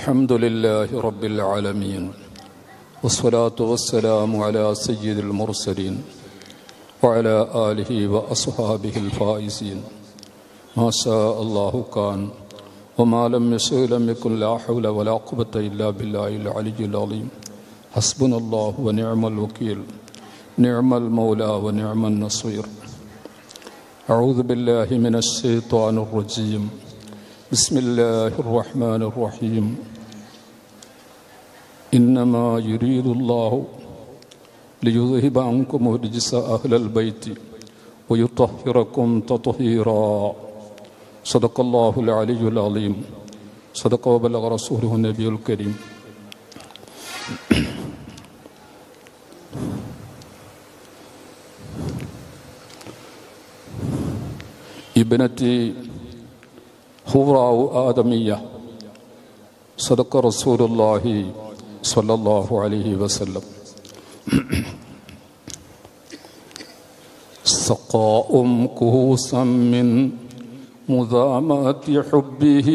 الحمد لله رب العالمين والصلاة والسلام على سيد المرسلين وعلى آله وأصحابه الفائزين ما شاء الله كان وما لم يشاء لم يكن لا حول ولا قوة إلا بالله العلي العظيم حسبنا الله ونعم الوكيل نعم المولى ونعم النصير أعوذ بالله من الشيطان الرجيم بسم الله الرحمن الرحيم إنما يريد الله ليذهب عنكم رجس أهل البيت ويطهركم تطهيرا صدق الله العلي العظيم صدق وبلغ رسوله النبي الكريم ابنتي هوراء آدمية صدق رسول الله صلى الله عليه وسلم سقاء كهوسا من مذامات حبه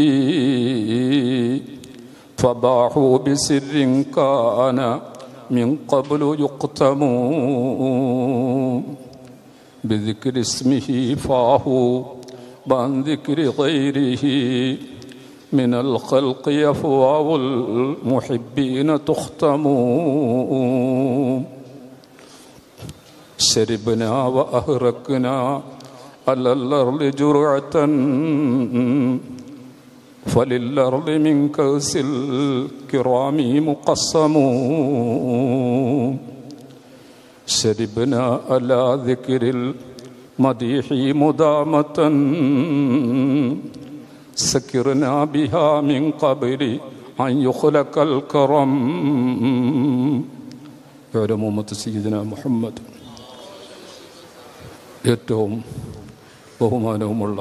فباحوا بسر كان من قبل يقتم بذكر اسمه فاهوا عن ذكر غيره من الخلق يفواه المحبين تختم شربنا وأهركنا على الأرض جرعة فللأرض من كأس الكرام مقسم شربنا على ذكر المديح مدامة سكرنا بها من قبل أن يخلق الكرم يعلم أمة سيدنا محمد ഏറ്റവും ബഹുമാനവുമുള്ള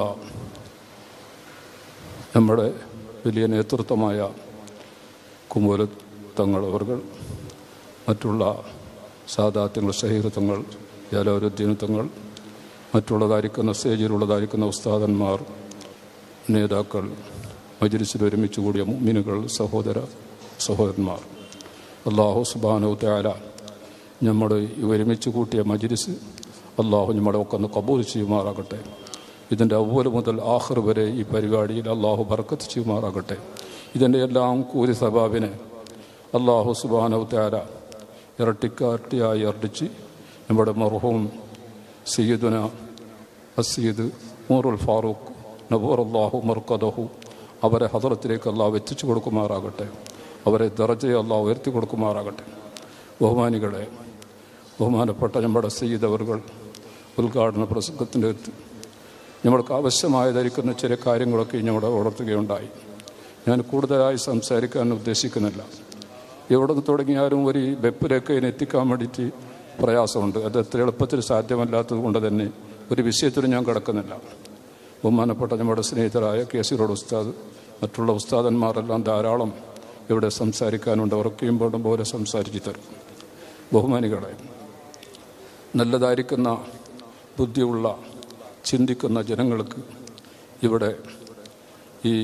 നമ്മുടെ വലിയ നേതൃത്വമായ കുമ്പോലത്തങ്ങൾ അവർ മറ്റുള്ള സാദാത്യങ്ങൾ ഷഹീറത്തങ്ങൾ ജാലോരുദ്ദീനത്തങ്ങൾ മറ്റുള്ളതായിരിക്കുന്ന സ്റ്റേജിലുള്ളതായിരിക്കുന്ന ഉസ്താദന്മാർ നേതാക്കൾ മജിലിസിൽ ഒരുമിച്ച് കൂടിയ മുമ്മിനുകൾ സഹോദര സഹോദരന്മാർ അള്ളാഹു സുബാനോ ത്യാല നമ്മുടെ ഈ ഒരുമിച്ച് കൂട്ടിയ മജിലിസ് അള്ളാഹു നമ്മുടെ ഒക്കെ ഒന്ന് കബൂൽ ചെയ്യുമാറാകട്ടെ ഇതിൻ്റെ അവല് മുതൽ ആഹർ വരെ ഈ പരിപാടിയിൽ അള്ളാഹു ബർക്കത്ത് ചെയ്യുമാറാകട്ടെ ഇതിൻ്റെ എല്ലാം കൂലി സബാബിനെ അള്ളാഹു സുബാനോ ത്യാല ഇരട്ടിക്കാട്ടിയായി ഇരട്ടിച്ച് നമ്മുടെ മർഹവും സയ്യിദുന അസീദ് മൂറുൽ ഫാറൂഖ് നബൂർ അള്ളാഹു മർക്കദഹു അവരെ ഹദറത്തിലേക്ക് അള്ളാഹു എത്തിച്ചു കൊടുക്കുമാറാകട്ടെ അവരെ ദറജയെ അള്ളാഹു ഉയർത്തി കൊടുക്കുമാറാകട്ടെ ബഹുമാനികളെ ബഹുമാനപ്പെട്ട നമ്മുടെ സയ്യിദ് അവർകൾ ഉദ്ഘാടന പ്രസംഗത്തിൻ്റെ നമ്മൾക്ക് ആവശ്യമായതായിരിക്കുന്ന ചില കാര്യങ്ങളൊക്കെ നമ്മുടെ ഉണർത്തുകയുണ്ടായി ഞാൻ കൂടുതലായി സംസാരിക്കാൻ ഉദ്ദേശിക്കുന്നില്ല എവിടെ നിന്ന് തുടങ്ങിയാലും ഒരു വെപ്പിലേക്ക് എത്തിക്കാൻ വേണ്ടിയിട്ട് പ്രയാസമുണ്ട് അത് എത്ര എളുപ്പത്തിൽ സാധ്യമല്ലാത്തത് കൊണ്ട് തന്നെ ഒരു വിഷയത്തിൽ ഞാൻ കിടക്കുന്നില്ല ബഹുമാനപ്പെട്ട നമ്മുടെ സ്നേഹിതരായ കേസിറോഡ് ഉസ്താദ് മറ്റുള്ള ഉസ്താദന്മാരെല്ലാം ധാരാളം ഇവിടെ സംസാരിക്കാനുണ്ട് അവർക്കെയും വേണ്ടും പോലെ സംസാരിച്ചു തരും ബഹുമാനികളെ നല്ലതായിരിക്കുന്ന ബുദ്ധിയുള്ള ചിന്തിക്കുന്ന ജനങ്ങൾക്ക് ഇവിടെ ഈ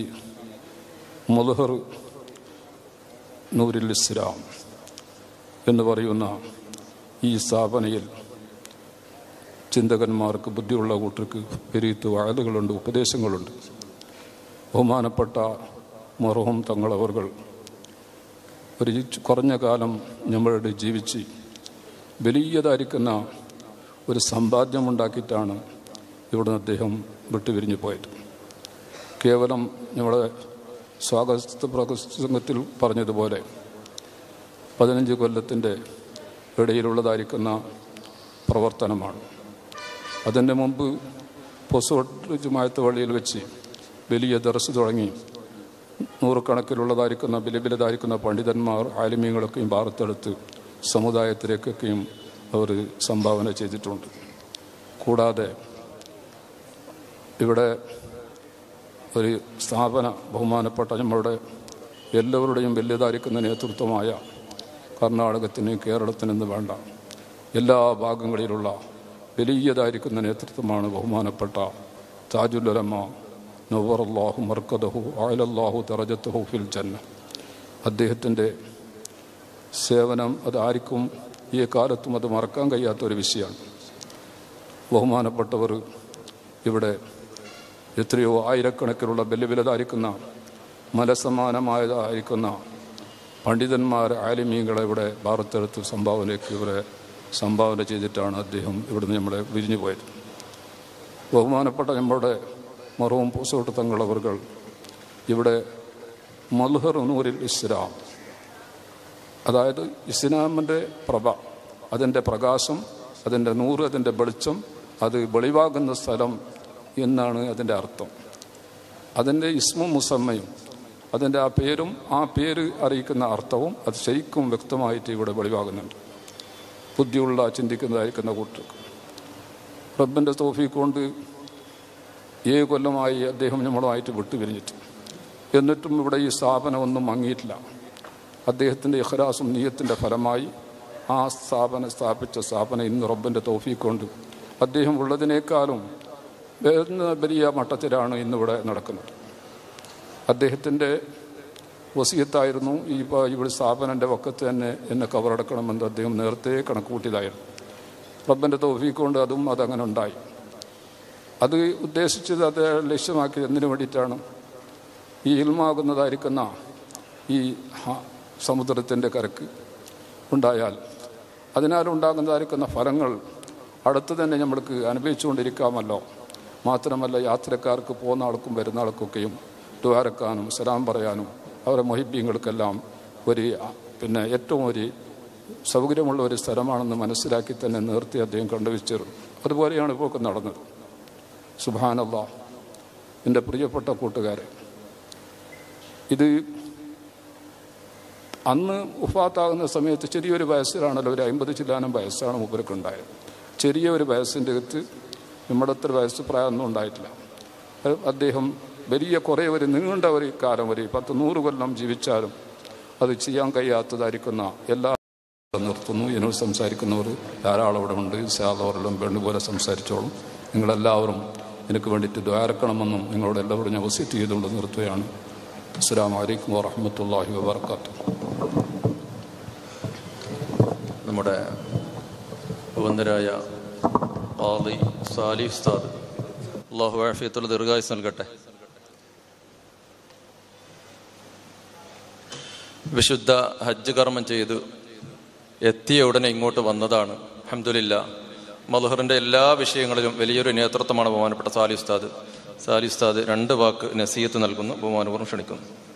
മുലഹർ നൂരിൽ ഇസ്ലാം എന്ന് പറയുന്ന ഈ സ്ഥാപനയിൽ ചിന്തകന്മാർക്ക് ബുദ്ധിയുള്ള കൂട്ടർക്ക് പെരീത്ത് വാഴലുകളുണ്ട് ഉപദേശങ്ങളുണ്ട് ബഹുമാനപ്പെട്ട മൊറഹും തങ്ങളവർകൾ ഒരു കുറഞ്ഞ കാലം നമ്മളുടെ ജീവിച്ച് വലിയതായിരിക്കുന്ന ഒരു സമ്പാദ്യമുണ്ടാക്കിയിട്ടാണ് ഇവിടുന്ന് അദ്ദേഹം വിട്ടുപിരിഞ്ഞു പോയത് കേവലം നമ്മുടെ സ്വാഗത പ്രസംഗത്തിൽ പറഞ്ഞതുപോലെ പതിനഞ്ച് കൊല്ലത്തിൻ്റെ ഇടയിലുള്ളതായിരിക്കുന്ന പ്രവർത്തനമാണ് അതിൻ്റെ മുമ്പ് പൊസോട്ട് ജുമായത്ത് വഴിയിൽ വെച്ച് വലിയ ദർസ് തുടങ്ങി നൂറുകണക്കിലുള്ളതായിരിക്കുന്ന ബലിബിലതായിരിക്കുന്ന പണ്ഡിതന്മാർ ആലിമ്യങ്ങളൊക്കെയും വാർത്തെടുത്ത് സമുദായത്തിലേക്കൊക്കെയും അവർ സംഭാവന ചെയ്തിട്ടുണ്ട് കൂടാതെ ഇവിടെ ഒരു സ്ഥാപന ബഹുമാനപ്പെട്ട നമ്മളുടെ എല്ലാവരുടെയും വലിയതായിരിക്കുന്ന നേതൃത്വമായ കർണാടകത്തിന് കേരളത്തിനെന്ന് വേണ്ട എല്ലാ ഭാഗങ്ങളിലുള്ള വലിയതായിരിക്കുന്ന നേതൃത്വമാണ് ബഹുമാനപ്പെട്ട താജുല്ലമ നവറല്ലാഹു മർക്കദഹു ആയലല്ലാഹു തറജത്തഹു ഫിൽ ജന്ന അദ്ദേഹത്തിൻ്റെ സേവനം അത് ആർക്കും ഈ കാലത്തും അത് മറക്കാൻ കഴിയാത്തൊരു വിഷയമാണ് ബഹുമാനപ്പെട്ടവർ ഇവിടെ എത്രയോ ആയിരക്കണക്കിനുള്ള ബലിവിലതായിരിക്കുന്ന മലസമാനമായതായിരിക്കുന്ന പണ്ഡിതന്മാർ ആലിമീങ്ങളെ ഇവിടെ ഭാരത്തെടുത്ത് സംഭാവനയ്ക്ക് ഇവരെ സംഭാവന ചെയ്തിട്ടാണ് അദ്ദേഹം ഇവിടുന്ന് നമ്മളെ വിരിഞ്ഞു പോയത് ബഹുമാനപ്പെട്ട നമ്മുടെ മറവും പൂസോട്ട് തങ്ങളവர்கள் ഇവിടെ മൽഹർ നൂരിൽ ഇസ്ലാം അതായത് ഇസ്ലാമിൻ്റെ പ്രഭ അതിൻ്റെ പ്രകാശം അതിൻ്റെ നൂറ് അതിൻ്റെ വെളിച്ചം അത് വെളിവാകുന്ന സ്ഥലം എന്നാണ് അതിൻ്റെ അർത്ഥം അതിൻ്റെ ഇസ്മും മുസമ്മയും അതിൻ്റെ ആ പേരും ആ പേര് അറിയിക്കുന്ന അർത്ഥവും അത് ശരിക്കും വ്യക്തമായിട്ട് ഇവിടെ വെളിവാകുന്നുണ്ട് ബുദ്ധിയുള്ള ചിന്തിക്കുന്നതായിരിക്കുന്ന കൂട്ടർക്ക് റബ്ബിൻ്റെ തോഫീക്ക് കൊണ്ട് ഏഴ് കൊല്ലമായി അദ്ദേഹം നമ്മളുമായിട്ട് വിട്ടുപിരിഞ്ഞിട്ട് എന്നിട്ടും ഇവിടെ ഈ സ്ഥാപനമൊന്നും മങ്ങിയിട്ടില്ല അദ്ദേഹത്തിൻ്റെ ഇഖ്ലാസും നീയത്തിൻ്റെ ഫലമായി ആ സ്ഥാപനം സ്ഥാപിച്ച സ്ഥാപനം ഇന്ന് റബ്ബിൻ്റെ തോഫീക്ക് കൊണ്ട് അദ്ദേഹം ഉള്ളതിനേക്കാളും വരുന്ന വലിയ മട്ടത്തിലാണ് ഇന്നിവിടെ നടക്കുന്നത് അദ്ദേഹത്തിൻ്റെ വസീയത്തായിരുന്നു ഈ ഇപ്പോൾ ഇവിടെ സ്ഥാപനൻ്റെ വക്കത്ത് തന്നെ എന്നെ കവറടക്കണമെന്ന് അദ്ദേഹം നേരത്തെ കണക്കുകൂട്ടിയതായിരുന്നു റബ്ബൻ്റെ തോഫീക്ക് കൊണ്ട് അതും അതങ്ങനെ ഉണ്ടായി അത് ഉദ്ദേശിച്ചത് അത് ലക്ഷ്യമാക്കി എന്തിനു വേണ്ടിയിട്ടാണ് ഈ ഇൽമാകുന്നതായിരിക്കുന്ന ഈ സമുദ്രത്തിൻ്റെ കരക്ക് ഉണ്ടായാൽ അതിനാലുണ്ടാകുന്നതായിരിക്കുന്ന ഫലങ്ങൾ അടുത്ത് തന്നെ നമ്മൾക്ക് അനുഭവിച്ചുകൊണ്ടിരിക്കാമല്ലോ മാത്രമല്ല യാത്രക്കാർക്ക് പോകുന്ന ആൾക്കും വരുന്ന ആൾക്കൊക്കെയും ദ്വാരക്കാനും സലാം പറയാനും അവരെ മൊഹിബ്യങ്ങൾക്കെല്ലാം ഒരു പിന്നെ ഏറ്റവും ഒരു സൗകര്യമുള്ള ഒരു സ്ഥലമാണെന്ന് മനസ്സിലാക്കി തന്നെ നിർത്തി അദ്ദേഹം കണ്ടുവച്ചിരുന്നു അതുപോലെയാണ് ഇപ്പോൾ നടന്നത് സുബാനല്ല എൻ്റെ പ്രിയപ്പെട്ട കൂട്ടുകാരെ ഇത് അന്ന് ഉഫാത്താകുന്ന സമയത്ത് ചെറിയൊരു വയസ്സിലാണല്ലോ ഒരു അമ്പത് ചില്ലാനം വയസ്സാണ് മൂപ്പർക്ക് ഉണ്ടായത് ചെറിയ ഒരു വയസ്സിൻ്റെ അകത്ത് നമ്മുടെ അത്ര വയസ്സ് പ്രായമൊന്നും ഉണ്ടായിട്ടില്ല അദ്ദേഹം വലിയ കുറേ ഒരു നീണ്ട ഒരു കാലം ഒരു പത്ത് നൂറ് കൊല്ലം ജീവിച്ചാലും അത് ചെയ്യാൻ കഴിയാത്തതായിരിക്കുന്ന എല്ലാ നിർത്തുന്നു എന്നോട് സംസാരിക്കുന്നവർ ധാരാളം അവിടെ ഉണ്ട് സാധവരെല്ലാം വേണ്ടുപോലെ സംസാരിച്ചോളും നിങ്ങളെല്ലാവരും എനിക്ക് വേണ്ടിയിട്ട് ദ്വാരക്കണമെന്നും നിങ്ങളോട് എല്ലാവരും ഞാൻ വിസിറ്റ് ചെയ്തുകൊണ്ട് നിർത്തുകയാണ് അസ്സാം വലൈക്കും വാഹമത്തല്ലാഹി വാബർക്കാത്തു നമ്മുടെ ബന്ധരായ ആലി സാലിഹ് ഉസ്താദ് അള്ളാഹു ആഫിയത്തുള്ള ദീർഘായുസ് നൽകട്ടെ വിശുദ്ധ ഹജ്ജ് കർമ്മം ചെയ്ത് എത്തിയ ഉടനെ ഇങ്ങോട്ട് വന്നതാണ് അഹമ്മദില്ല മധുഹറിന്റെ എല്ലാ വിഷയങ്ങളിലും വലിയൊരു നേതൃത്വമാണ് ബഹുമാനപ്പെട്ട സാലി ഉസ്താദ് സാലി ഉസ്താദ് രണ്ട് വാക്ക് നസീയത്ത് നൽകുന്നു ബഹുമാനപൂർവ്വം ക്ഷണിക്കുന്നു